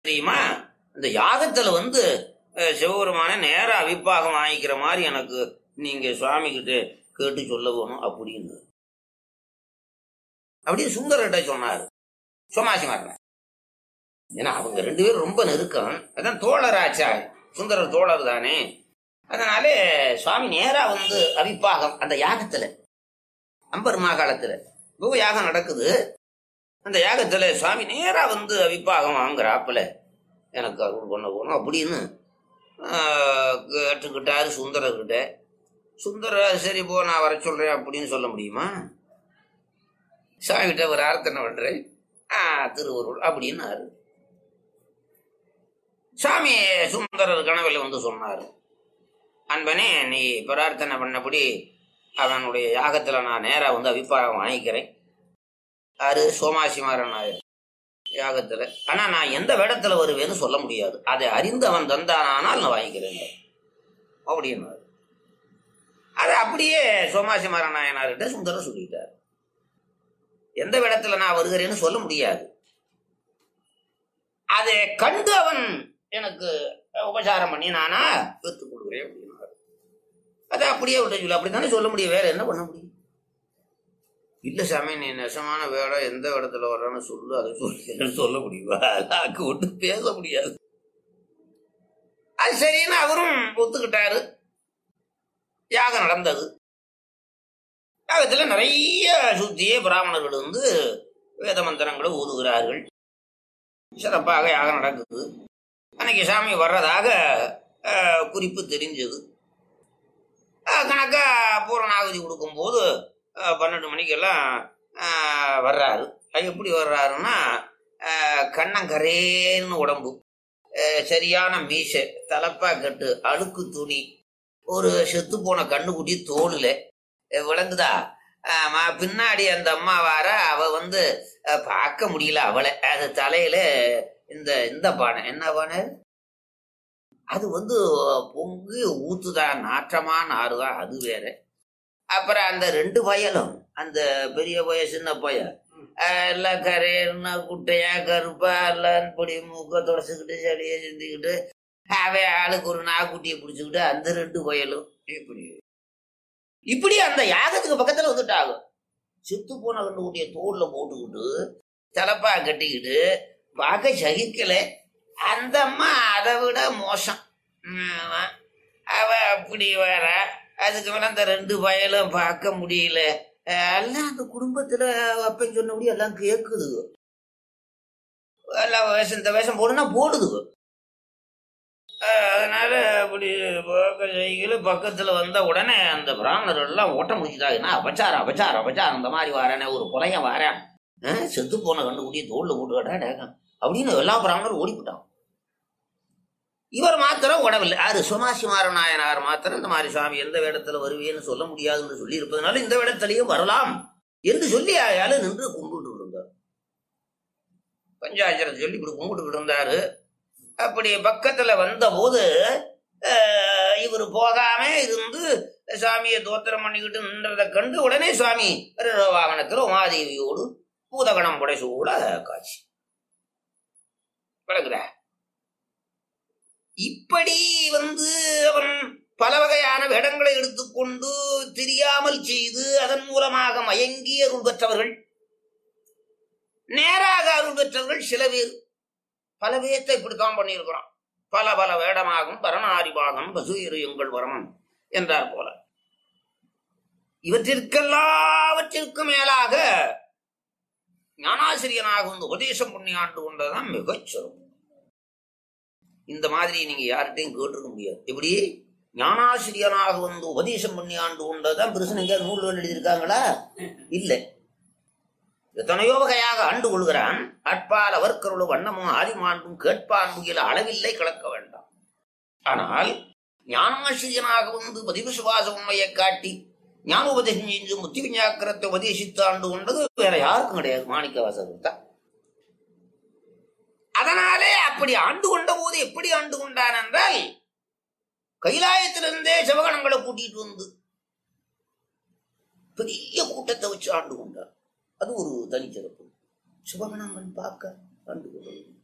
தெரியுமா இந்த யாகத்துல வந்து அஹ், சிவபெருமான நேரா அவிப்பாகம் வாங்கிக்கிற மாதிரி எனக்கு நீங்க சுவாமி கிட்ட கேட்டு சொல்ல வேணும் அப்படின்னு அப்படியே சுந்தரர்கிட்ட சொன்னாரு சோமாசி மாறின ஏன்னா அவங்க ரெண்டு பேரும் ரொம்ப நெருக்கம் அதான் தோழராச்சா சுந்தரர் தோழர் தானே அதனால சுவாமி நேரா வந்து அவிப்பாகம் அந்த யாகத்துல அம்பர் மாகாளத்துல இப்போ யாகம் நடக்குது அந்த யாகத்துல சுவாமி நேரா வந்து அவிப்பாகம் வாங்குறாப்புல எனக்கு அருள் பண்ண போகணும் அப்படின்னு ஆஹ், கேட்டுக்கிட்டாரு சுந்தரர்கிட்ட சுந்தரர் சரி போ நான் வர சொல்றேன் அப்படின்னு சொல்ல முடியுமா சாமிகிட்ட ஒரு ஆர்த்தனை பண்றேன் ஆ திருவருள் அப்படின்னாரு சாமி சுந்தரர் கனவில் வந்து சொன்னாரு அன்பனே நீ பிரார்த்தனை பண்ணபடி அவனுடைய யாகத்துல நான் நேரா வந்து அபிப்பிராயம் வாங்கிக்கிறேன் யாரு சோமாசிமாரன் நாயர் யாகத்துல ஆனா நான் எந்த வேடத்துல வருவேன்னு சொல்ல முடியாது அதை அறிந்து அவன் தந்தானால் நான் வாங்கிக்கிறேன் அப்படின்னாரு அதை அப்படியே சோமாசிமாரன் நாயனார்கிட்ட சுந்தரம் சொல்லிட்டார் எந்த வேடத்துல நான் வருகிறேன்னு சொல்ல முடியாது அதை கண்டு அவன் எனக்கு உபசாரம் பண்ணி நானா பெற்றுக் கொள்கிறேன் அப்படின்னாரு அதை அப்படியே விட்டு சொல்லு அப்படித்தானே சொல்ல முடியும் வேற என்ன பண்ண முடியும் இல்ல சாமி நீ நெசமான வேலை எந்த இடத்துல வர்றன்னு சொல்லு அதை சொல்லு சொல்ல முடியுமா அல்லாக்கு ஒன்று பேச முடியாது அது சரின்னு அவரும் ஒத்துக்கிட்டாரு யாகம் நடந்தது யாகத்துல நிறைய சுத்தியே பிராமணர்கள் வந்து வேத மந்திரங்களை ஓதுகிறார்கள் சிறப்பாக யாகம் நடக்குது அன்னைக்கு சாமி வர்றதாக அஹ், குறிப்பு தெரிஞ்சது அஹ், கணக்கா பூரணாகுதி கொடுக்கும்போது அஹ், பன்னெண்டு மணிக்கெல்லாம் அஹ், வர்றாரு அது எப்படி வர்றாருன்னா அஹ், கண்ணங்கரேன்னு உடம்பு அஹ், சரியான மீசை தலப்பா கட்டு அழுக்கு துணி ஒரு செத்து போன கண்ணுக்குட்டி தோலுல அஹ், விளங்குதா ஆமா பின்னாடி அந்த அம்மா வார அவ வந்து அஹ், பார்க்க முடியல அவளை அது தலையில இந்த இந்த பானை என்ன பானை அது வந்து பொங்கு ஊத்துதான் நாற்றமா நாறுதான் அது வேற அப்புறம் அந்த ரெண்டு பயலும் அந்த பெரிய பய சின்ன பய அஹ், எல்லாம் கரையன்னா குட்டையா கருப்பா எல்லாம் பொடி மூக்க தொடச்சுக்கிட்டு சளியை சிந்திக்கிட்டு அவன் ஆளுக்கு ஒரு நாக்குட்டியை பிடிச்சுக்கிட்டு அந்த ரெண்டு பயலும் இப்படி இப்படி அந்த யாகத்துக்கு பக்கத்துல வந்துட்டாங்க செத்து போன கண்டுக்குட்டிய தோல்ல போட்டுக்கிட்டு தலப்பா கட்டிக்கிட்டு பார்க்க சகிக்கல அந்த அம்மா அதை விட மோசம் ஆமா. அவ அப்படி வேற அதுக்கு மேல அந்த ரெண்டு பயலும் பார்க்க முடியல அஹ் எல்லாம் அந்த குடும்பத்துல அப்பன் சொன்னபடி எல்லாம் கேக்குது எல்லாம் வேஷம் இந்த வேஷம் போடுனா போடுது அஹ் அதனால அப்படி பார்க்க செய்கல பக்கத்துல வந்த உடனே அந்த பிராமணர்கள் எல்லாம் ஓட்ட முடிச்சுட்டாங்க என்ன அபச்சாரம் அபச்சாரம் அபச்சாரம் இந்த மாதிரி வாரேனே ஒரு புலையன் வாரேன் அஹ் செத்து போன கண்டுபிடி தோல்ல போட்டுக்கடா டேகம் அப்படின்னு எல்லா பிராமணரும் ஓடிவிட்டான் இவர் மாத்திரம் உடவில்லை யாரு சுமாசிமார நாயனார் மாத்திரம் இந்த மாதிரி சுவாமி எந்த வேடத்துல வருவேன்னு சொல்ல முடியாதுன்னு சொல்லி இருப்பதனால இந்த வேடத்திலையும் வரலாம் என்று சொல்லி அயால நின்று கும்பிட்டு இருந்தார் பஞ்சாயத்தை சொல்லி இப்படி கும்பிட்டு இருந்தாரு அப்படி பக்கத்துல வந்த போது இவர் போகாம இருந்து சாமியை தோத்திரம் பண்ணிக்கிட்டு நின்றதை கண்டு உடனே சுவாமி ரிஷப வாகனத்துல உமாதேவியோடு பூதகணம் புடைசூட காட்சி விளக்குற இப்படி வந்து அவன் பல வகையான வேடங்களை எடுத்துக்கொண்டு தெரியாமல் செய்து அதன் மூலமாக மயங்கி அருள் பெற்றவர்கள் நேராக அருள் பெற்றவர்கள் சில பேர் பல பேர்த்தை இப்படித்தான் பண்ணியிருக்கிறான் பல பல வேடமாகும் பரணாரிபாகம் பசுயிரு எங்கள் வரமன் என்றார் போல இவற்றிற்கெல்லாவற்றிற்கும் மேலாக ஞானாசிரியனாக வந்து உபதேசம் பண்ணி ஆண்டு கொண்டதுதான் மிகச் சிறப்பு இந்த மாதிரி நீங்க யார்கிட்டையும் கேட்டிருக்க முடியாது எப்படி ஞானாசிரியனாக வந்து உபதேசம் பண்ணி ஆண்டு கொண்டதுதான் பெருசு எங்கேயாவது நூல் எழுதியிருக்காங்களா இல்லை எத்தனையோ வகையாக ஆண்டு கொள்கிறான் அட்பால் அவர்க்கருள் வண்ணமும் ஆதிமாண்டும் கேட்பான் முகில அளவில்லை கலக்க வேண்டாம் ஆனால் ஞானாசிரியனாக வந்து பதிவு சுவாச உண்மையை காட்டி ஞான உபதேசம் செஞ்சு முத்தி விஞ்ஞாக்கரத்தை உபதேசித்து ஆண்டு கொண்டது வேற யாருக்கும் கிடையாது மாணிக்க வாசகர் தான் அதனாலே அப்படி ஆண்டு கொண்ட போது எப்படி ஆண்டு கொண்டான் என்றால் கைலாயத்திலிருந்தே சிவகணங்களை கூட்டிட்டு வந்து பெரிய கூட்டத்தை வச்சு ஆண்டு கொண்டார் அது ஒரு தனிச்சிறப்பு சிவகணங்கள் பார்க்க ஆண்டு கொண்டது